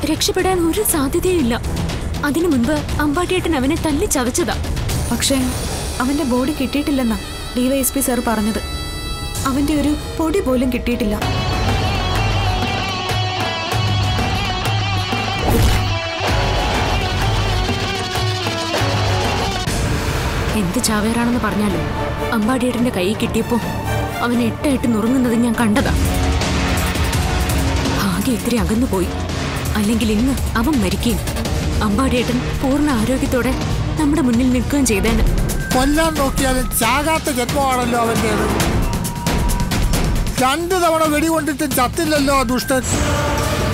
രക്ഷപ്പെടാൻ ഒരു സാധ്യതയുമില്ല അതിനു മുൻപ് അമ്പാട്ടിയേട്ടൻ അവനെ തല്ലി ചതച്ചതാ പക്ഷേ അവന്റെ ബോഡി കിട്ടിയിട്ടില്ലെന്നാ ഡിവൈഎസ്പി സാർ പറഞ്ഞത് അവന്റെ ഒരു പൊടി പോലും കിട്ടിയിട്ടില്ല എന്ത് ചാവേറാണെന്ന് പറഞ്ഞാലും അമ്പാടിയേട്ടന്റെ കൈ കിട്ടിയപ്പോ അവൻ എട്ടായിട്ട് നുറുങ്ങുന്നത് ഞാൻ കണ്ടതാ ആകെ ഇത്തിരി അകന്നു പോയി അല്ലെങ്കിൽ ഇന്ന് അവൻ മരിക്കുകയും അമ്പാടിയേട്ടൻ പൂർണ്ണ ആരോഗ്യത്തോടെ നമ്മുടെ മുന്നിൽ നിൽക്കുകയും ചെയ്തേന് കൊല്ലാൻ നോക്കിയാലും ചാകാത്ത ജന്മമാണല്ലോ അവൻ്റേത് രണ്ടു തവണ വെടികൊണ്ടിട്ടും ചത്തില്ലല്ലോ ആ ദുഷ്ടൻ